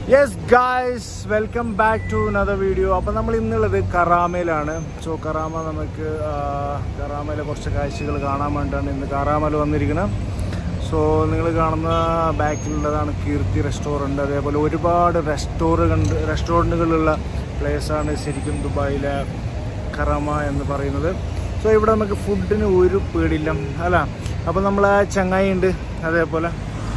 Yes guys welcome back to another video അപ്പോൾ നമ്മൾ ഇന്നുള്ളത് കറാമയിലാണ് സോ കറാമ നമുക്ക് ആ, കറാമയിലെ കുറച്ച് കാഴ്ചകൾ കാണാൻ വേണ്ടിയിട്ടാണ് ഇന്ന് കറാമയിൽ വന്നിരിക്കുന്നത് സോ നിങ്ങൾ കാണുന്ന ബാക്കിലുള്ളതാണ് കീർത്തി റെസ്റ്റോറൻറ്റ് അതേപോലെ ഒരുപാട് റെസ്റ്റോറൻറ്റ് റെസ്റ്റോറൻറ്റുകളുള്ള പ്ലേസാണ് ശരിക്കും ദുബായിലെ കറാമ എന്ന് പറയുന്നത് സോ ഇവിടെ നമുക്ക് ഫുഡിന് ഒരു പേടില്ല അല്ല അപ്പോൾ നമ്മൾ ആ ചങ്ങായി ഉണ്ട് അതേപോലെ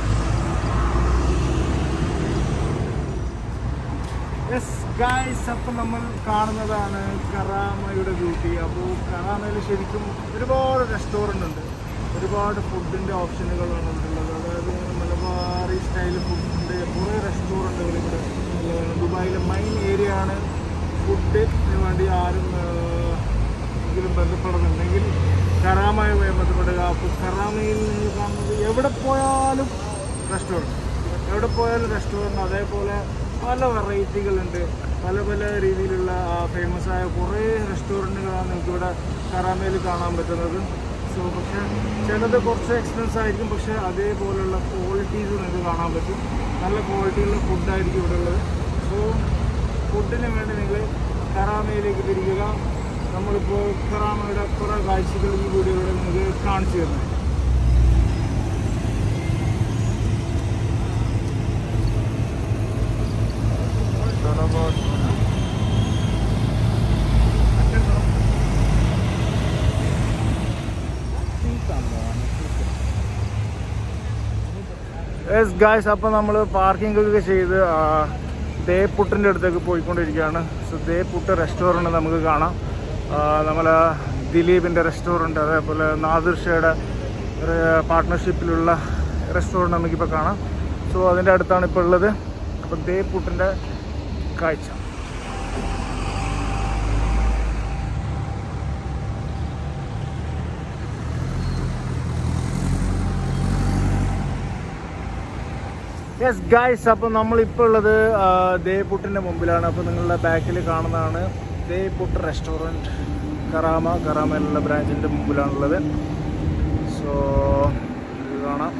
യെസ് ഗായ്സ് അപ്പം നമ്മൾ കാണുന്നതാണ് കറാമയുടെ ബ്യൂട്ടി അപ്പോൾ കറാമയിൽ ശരിക്കും ഒരുപാട് റെസ്റ്റോറൻ്റ് ഉണ്ട് ഒരുപാട് ഫുഡിൻ്റെ ഓപ്ഷനുകളാണ് ഇവിടെ ഉള്ളത് അതായത് മലബാറി സ്റ്റൈൽ ഫുഡിൻ്റെ കുറേ റെസ്റ്റോറൻറ്റുകൾ ഇവിടെ ഉള്ളതാണ് ദുബായിലെ മെയിൻ ഏരിയ ആണ് ഫുഡിന് വേണ്ടി ആരും ആഹ്, എങ്കിലും ബന്ധപ്പെടുന്നുണ്ടെങ്കിൽ കറാമയുമായി ബന്ധപ്പെടുക അപ്പോൾ കറാമയിൽ നിങ്ങൾ കാണുന്നത് എവിടെ പോയാലും റെസ്റ്റോറൻറ്റ് എവിടെ പോയാലും റെസ്റ്റോറൻറ്റ് അതേപോലെ പല വെറൈറ്റികളുണ്ട് പല പല രീതിയിലുള്ള ഫേമസ് ആയ കുറേ റെസ്റ്റോറൻറ്റുകളാണ് നിങ്ങൾക്ക് ഇവിടെ കറാമയിൽ കാണാൻ പറ്റുന്നത് സോ പക്ഷേ ചിലത് കുറച്ച് എക്സ്പെൻസ് ആയിരിക്കും പക്ഷേ അതേപോലെയുള്ള ക്വാളിറ്റീസ് നിങ്ങൾക്ക് കാണാൻ പറ്റും നല്ല ക്വാളിറ്റിയുള്ള ഫുഡായിരിക്കും ഇവിടെ ഉള്ളത് സോ ഫുഡിന് വേണ്ടി നിങ്ങൾ കറാമയിലേക്ക് തിരിക്കുക നമ്മളിപ്പോൾ കറാമയുടെ കുറേ കാഴ്ചകൾ ഈ വീഡിയോയിലൂടെ നിങ്ങൾക്ക് കാണിച്ചു തരുന്നത് യെസ് ഗായ്സ് അപ്പോൾ നമ്മൾ പാർക്കിംഗ് ഒക്കെ ചെയ്ത് ആ, ദേപ്പുട്ടിൻ്റെ അടുത്തേക്ക് പോയിക്കൊണ്ടിരിക്കുകയാണ് സോ ദേപ്പുട്ട് റെസ്റ്റോറൻറ്റ് നമുക്ക് കാണാം നമ്മളെ ദിലീപിൻ്റെ റെസ്റ്റോറൻറ്റ് അതേപോലെ നാദിർ ഷയുടെ പാർട്ട്ണർഷിപ്പിലുള്ള റെസ്റ്റോറൻറ്റ് നമുക്കിപ്പോൾ കാണാം സോ അതിൻ്റെ അടുത്താണ് ഇപ്പോൾ ഉള്ളത് അപ്പോൾ ദേപ്പുട്ടിൻ്റെ കാഴ്ച യെസ് ഗായ്സ് അപ്പോൾ നമ്മളിപ്പോൾ ഉള്ളത് ദേപുട്ടിൻ്റെ മുമ്പിലാണ് അപ്പോൾ നിങ്ങളുടെ ബാക്കിൽ കാണുന്നതാണ് ദേപുട്ട് റെസ്റ്റോറൻറ്റ് കറാമ കറാമയിലുള്ള ബ്രാഞ്ചിൻ്റെ മുമ്പിലാണുള്ളത് സോ ഇത് കാണാം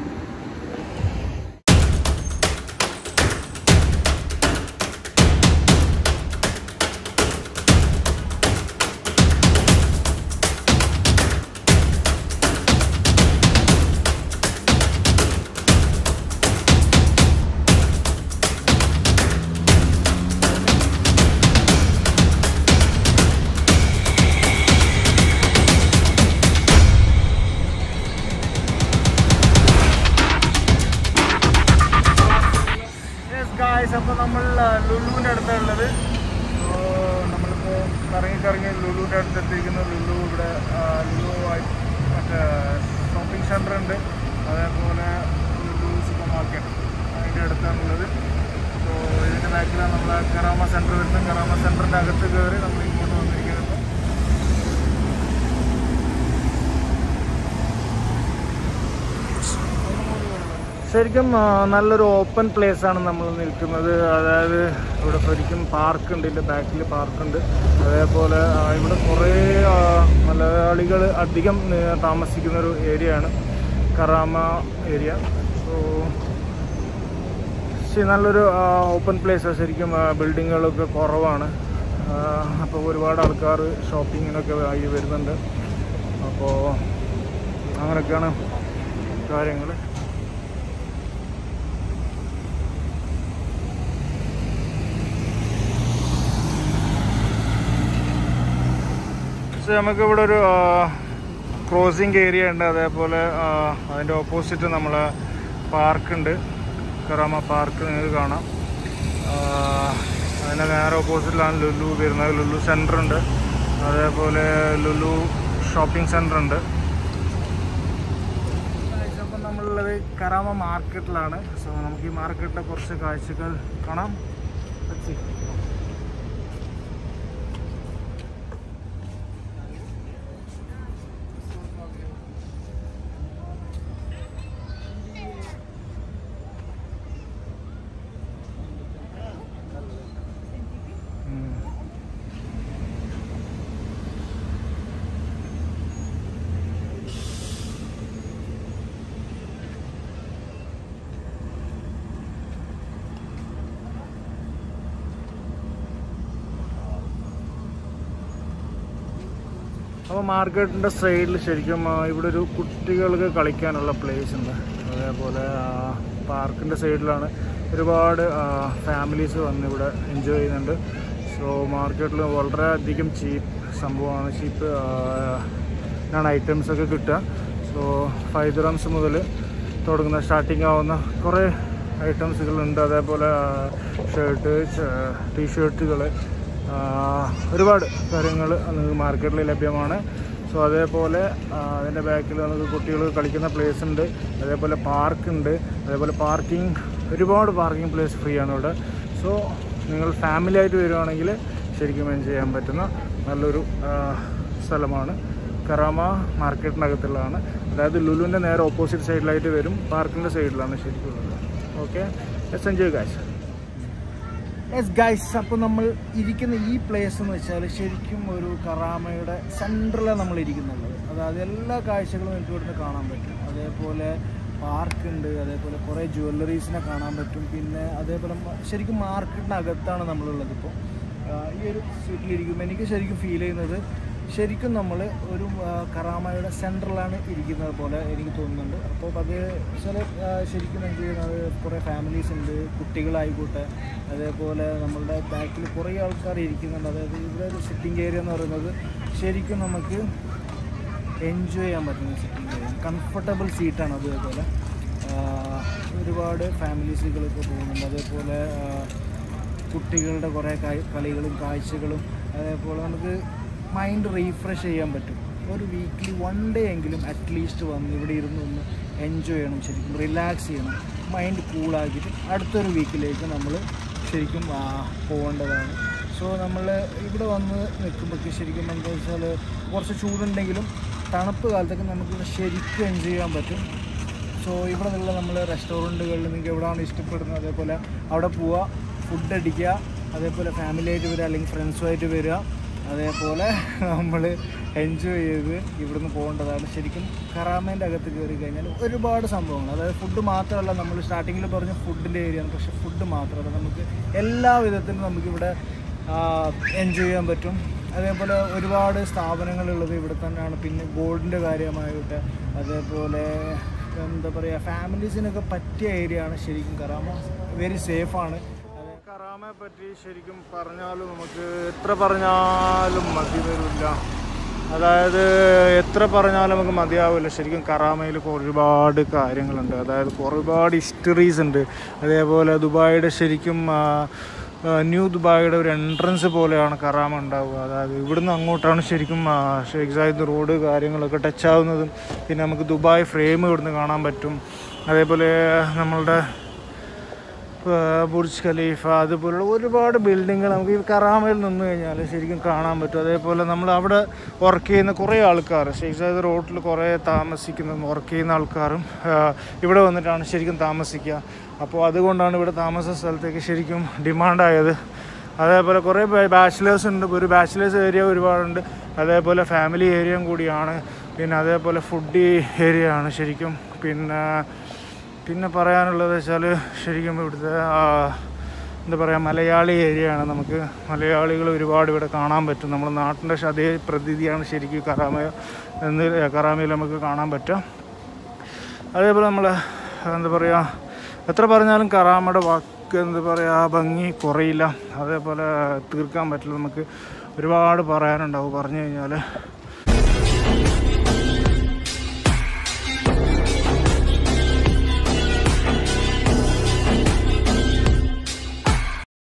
യെസ് ഗായ്സ് അപ്പോൾ നമ്മൾ ലുലുവിൻ്റെ അടുത്തുള്ളത് സോ നമ്മളിപ്പോൾ കറങ്ങി കറങ്ങി ലുലുവിൻ്റെ അടുത്ത് എത്തിയിരിക്കുന്നു ലുലു ഇവിടെ ആ, ലുലു ആയി മറ്റേ ഷോപ്പിംഗ് സെൻറ്റർ ഉണ്ട് അതേപോലെ ലുലു സൂപ്പർ മാർക്കറ്റ് അതിൻ്റെ അടുത്താണുള്ളത് സോ ഇതിൻ്റെ ബാക്കിലാണ് നമ്മളെ കറാമ സെൻറ്റർ വരുന്നത് കറാമ സെൻറ്ററിൻ്റെ അകത്ത് കയറി നമ്മൾ ഇങ്ങോട്ട് വന്നിരിക്കുന്നത് ശരിക്കും ആ, നല്ലൊരു ഓപ്പൺ പ്ലേസ് ആണ് നമ്മൾ നിൽക്കുന്നത് അതായത് ഇവിടെ ശരിക്കും പാർക്ക് ഉണ്ട് ഇതിൻ്റെ ബാക്കിൽ പാർക്കുണ്ട് അതേപോലെ ആ, ഇവിടെ കുറേ ആ, മലയാളികൾ അധികം ആ, താമസിക്കുന്ന ഒരു ഏരിയ ആണ് കറാമ ഏരിയ സോ ശരി നല്ലൊരു ഓപ്പൺ പ്ലേസ് ശരിക്കും ആ, ബിൽഡിങ്ങുകളൊക്കെ കുറവാണ് അപ്പോൾ ഒരുപാട് ആൾക്കാർ ഷോപ്പിങ്ങിനൊക്കെ ആയി വരുന്നുണ്ട് അപ്പോൾ അങ്ങനെയൊക്കെയാണ് കാര്യങ്ങൾ പക്ഷേ നമുക്ക് ഇവിടെ ഒരു ക്രോസിങ് ഏരിയ ഉണ്ട് അതേപോലെ ആ, അതിൻ്റെ ഓപ്പോസിറ്റ് നമ്മളെ പാർക്കുണ്ട് കറാമ പാർക്ക് നിങ്ങൾക്ക് കാണാം ആ, അതിൻ്റെ നേരെ ഓപ്പോസിറ്റിലാണ് ലുലു വരുന്നത് ലുലു സെൻറ്റർ ഉണ്ട് അതേപോലെ ലുലു ഷോപ്പിംഗ് സെൻറ്റർ ഉണ്ട് അപ്പം നമ്മളുള്ളത് കറാമ മാർക്കറ്റിലാണ് സോ നമുക്ക് ഈ മാർക്കറ്റിലെ കുറച്ച് കാഴ്ചകൾ കാണാം Let's see. ഉം. അപ്പോൾ മാർക്കറ്റിൻ്റെ സൈഡിൽ ശരിക്കും ആ, ഇവിടെ ഒരു കുട്ടികൾക്ക് കളിക്കാനുള്ള പ്ലേസ് ഉണ്ട് അതേപോലെ പാർക്കിൻ്റെ സൈഡിലാണ് ഒരുപാട് ഫാമിലീസ് വന്ന് ഇവിടെ എൻജോയ് ചെയ്യുന്നുണ്ട് സോ മാർക്കറ്റിൽ വളരെയധികം ചീപ്പ് സംഭവമാണ് ചീപ്പ് ആണ് ഐറ്റംസ് ഒക്കെ കിട്ടുക സോ ഫൈവ് ദ്രംസ് മുതൽ തുടങ്ങുന്ന സ്റ്റാർട്ടിങ് ആവുന്ന കുറേ ഐറ്റംസുകളുണ്ട് അതേപോലെ ഷർട്ട് ടീഷർട്ടുകൾ ഒരുപാട് കാര്യങ്ങൾ നമുക്ക് മാർക്കറ്റിൽ ലഭ്യമാണ് സോ അതേപോലെ ആ, അതിൻ്റെ ബാക്കിൽ നമുക്ക് കുട്ടികൾ കളിക്കുന്ന പ്ലേസ് ഉണ്ട് അതേപോലെ പാർക്ക് ഉണ്ട് അതേപോലെ പാർക്കിംഗ് ഒരുപാട് പാർക്കിംഗ് പ്ലേസ് ഫ്രീ ആണ് ഇവിടെ സോ നിങ്ങൾ ഫാമിലി ആയിട്ട് വരുവാണെങ്കിൽ ശരിക്കും എൻജോയ് ചെയ്യാൻ പറ്റുന്ന നല്ലൊരു ആ, സ്ഥലമാണ് കറാമ മാർക്കറ്റിനകത്തുള്ളതാണ് അതായത് ലുലുവിൻ്റെ നേരെ ഓപ്പോസിറ്റ് സൈഡിലായിട്ട് വരും പാർക്കിൻ്റെ സൈഡിലാണ് ശരിക്കും ഉള്ളത് okay let's enjoy guys yes guys അപ്പോൾ നമ്മൾ ഇരിക്കുന്ന ഈ പ്ലേസ് എന്ന് വെച്ചാൽ ശരിക്കും ഒരു കറാമയുടെ സെൻറ്ററിലാണ് നമ്മൾ ഇരിക്കുന്നുള്ളത് അതായത് എല്ലാ കാഴ്ചകളും എനിക്ക് ഇവിടുന്ന് കാണാൻ പറ്റും അതേപോലെ പാർക്ക് ഉണ്ട് അതേപോലെ കുറേ ജ്വല്ലറീസിനെ കാണാൻ പറ്റും പിന്നെ അതേപോലെ മ- ശരിക്കും മാർക്കറ്റിനകത്താണ് നമ്മളുള്ളത് ഇപ്പോൾ ഈ ഒരു സീറ്റിലിരിക്കുമ്പോൾ എനിക്ക് ശരിക്കും ഫീൽ ചെയ്യുന്നത് ശരിക്കും നമ്മൾ ഒരു ആ, കറാമയുടെ സെൻറ്ററിലാണ് ഇരിക്കുന്നത് പോലെ എനിക്ക് തോന്നുന്നുണ്ട് അപ്പോൾ അത് ചില ആ, ശരിക്കും എന്ത് ചെയ്യുന്നത് കുറേ ഫാമിലീസ് ഉണ്ട് കുട്ടികളായിക്കോട്ടെ അതേപോലെ നമ്മളുടെ ബാക്കിൽ കുറേ ആൾക്കാർ ഇരിക്കുന്നുണ്ട് അതായത് ഇവിടെ ഒരു സിറ്റിംഗ് ഏരിയ എന്ന് പറയുന്നത് ശരിക്കും നമുക്ക് എൻജോയ് ചെയ്യാൻ പറ്റുന്ന സിറ്റിംഗ് ഏരിയ കംഫർട്ടബിൾ സീറ്റാണ് അതേപോലെ ആ, ഒരുപാട് ഫാമിലീസുകളൊക്കെ പോകുന്നുണ്ട് അതേപോലെ ആ, കുട്ടികളുടെ കുറേ കാ- കളികളും കാഴ്ചകളും അതേപോലെ നമുക്ക് മൈൻഡ് റീഫ്രഷ് ചെയ്യാൻ പറ്റും ഒരു വീക്ക്ലി വൺ ഡേ എങ്കിലും അറ്റ്ലീസ്റ്റ് വന്ന് ഇവിടെ ഇരുന്ന് ഒന്ന് എൻജോയ് ചെയ്യണം ശരിക്കും റിലാക്സ് ചെയ്യണം മൈൻഡ് കൂളാക്കിയിട്ട് അടുത്തൊരു വീക്കിലേക്ക് നമ്മൾ ശരിക്കും ആ, പോകേണ്ടതാണ് സോ നമ്മൾ ഇവിടെ വന്ന് നിൽക്കുമ്പോഴേക്ക് ശരിക്കും എന്താ വെച്ചാൽ കുറച്ച് ചൂടുണ്ടെങ്കിലും തണുപ്പ് കാലത്തൊക്കെ നമുക്കിവിടെ ശരിക്കും എൻജോയ് ചെയ്യാൻ പറ്റും സോ ഇവിടെ നിന്നുള്ള നമ്മൾ റെസ്റ്റോറൻറ്റുകളിൽ നിങ്ങൾക്ക് എവിടെയാണ് ഇഷ്ടപ്പെടുന്നത് അതേപോലെ അവിടെ പോവുക ഫുഡ് അടിക്കുക അതേപോലെ ഫാമിലി ആയിട്ട് വരിക അല്ലെങ്കിൽ ഫ്രണ്ട്സുമായിട്ട് വരിക അതേപോലെ നമ്മൾ എൻജോയ് ചെയ്ത് ഇവിടുന്ന് പോകേണ്ടതാണ് ശരിക്കും കറാമേൻ്റെ അകത്ത് കയറി കഴിഞ്ഞാൽ ഒരുപാട് സംഭവങ്ങൾ അതായത് ഫുഡ് മാത്രമല്ല നമ്മൾ സ്റ്റാർട്ടിങ്ങിൽ പറഞ്ഞ ഫുഡിൻ്റെ ഏരിയയാണ് പക്ഷേ ഫുഡ് മാത്രമല്ല നമുക്ക് എല്ലാ വിധത്തിലും നമുക്കിവിടെ എൻജോയ് ചെയ്യാൻ പറ്റും അതേപോലെ ഒരുപാട് സ്ഥാപനങ്ങളുള്ളത് ഇവിടെ തന്നെയാണ് പിന്നെ ഗോൾഡിൻ്റെ കാര്യമായിട്ട് അതേപോലെ എന്താ പറയുക ഫാമിലീസിനൊക്കെ പറ്റിയ ഏരിയ ആണ് ശരിക്കും കറാമ വെരി സേഫാണ് കറാമയെ പറ്റി ശരിക്കും പറഞ്ഞാലും നമുക്ക് എത്ര പറഞ്ഞാലും മതി വരില്ല അതായത് എത്ര പറഞ്ഞാലും നമുക്ക് മതിയാവില്ല ശരിക്കും കറാമയിൽ ഒരുപാട് കാര്യങ്ങളുണ്ട് അതായത് ഒരുപാട് ഹിസ്റ്ററീസ് ഉണ്ട് അതേപോലെ ദുബായിയുടെ ശരിക്കും ആ, ആ, ന്യൂ ദുബായിയുടെ ഒരു എൻട്രൻസ് പോലെയാണ് കറാമ ഉണ്ടാവുക അതായത് ഇവിടുന്ന് അങ്ങോട്ടാണ് ശരിക്കും ആ, ഷെയ്ഖ് സായിദ് റോഡ് കാര്യങ്ങളൊക്കെ ടച്ച് ആവുന്നതും പിന്നെ നമുക്ക് ദുബായ് ഫ്രെയിം ഇവിടുന്ന് കാണാൻ പറ്റും അതേപോലെ നമ്മളുടെ ആ, ബുർജ് ഖലീഫ അതുപോലുള്ള ഒരുപാട് ബിൽഡിങ്ങൾ നമുക്ക് ഈ കറാമയിൽ നിന്ന് കഴിഞ്ഞാൽ ശരിക്കും കാണാൻ പറ്റും അതേപോലെ നമ്മൾ അവിടെ വർക്ക് ചെയ്യുന്ന കുറേ ആൾക്കാർ ഷെയ്ഖ് സായിദ് റോഡിൽ കുറേ താമസിക്കുന്ന വർക്ക് ചെയ്യുന്ന ആൾക്കാരും ആ, ഇവിടെ വന്നിട്ടാണ് ശരിക്കും താമസിക്കുക അപ്പോൾ അതുകൊണ്ടാണ് ഇവിടെ താമസ സ്ഥലത്തേക്ക് ശരിക്കും ഡിമാൻഡായത് അതേപോലെ കുറേ ബാച്ചിലേഴ്സ് ഉണ്ട് ഒരു ബാച്ചിലേഴ്സ് ഏരിയ ഒരുപാടുണ്ട് അതേപോലെ ഫാമിലി ഏരിയയും കൂടിയാണ് പിന്നെ അതേപോലെ ഫുഡ് ഏരിയ ആണ് ശരിക്കും പിന്നെ പിന്നെ പറയാനുള്ളത് വെച്ചാൽ ശരിക്കും ഇവിടുത്തെ ആ, എന്താ പറയുക മലയാളി ഏരിയയാണ് നമുക്ക് മലയാളികൾ ഒരുപാട് ഇവിടെ കാണാൻ പറ്റും നമ്മുടെ നാട്ടിൻ്റെ അതേ പ്രതീതിയാണ് ശരിക്കും കറാമ എന്ന് കറാമയിൽ നമുക്ക് കാണാൻ പറ്റുക അതേപോലെ നമ്മൾ എന്താ പറയുക എത്ര പറഞ്ഞാലും കറാമയുടെ വാക്ക് എന്താ പറയുക ഭംഗി കുറയില്ല അതേപോലെ തീർക്കാൻ പറ്റില്ല നമുക്ക് ഒരുപാട് പറയാനുണ്ടാവും പറഞ്ഞു കഴിഞ്ഞാൽ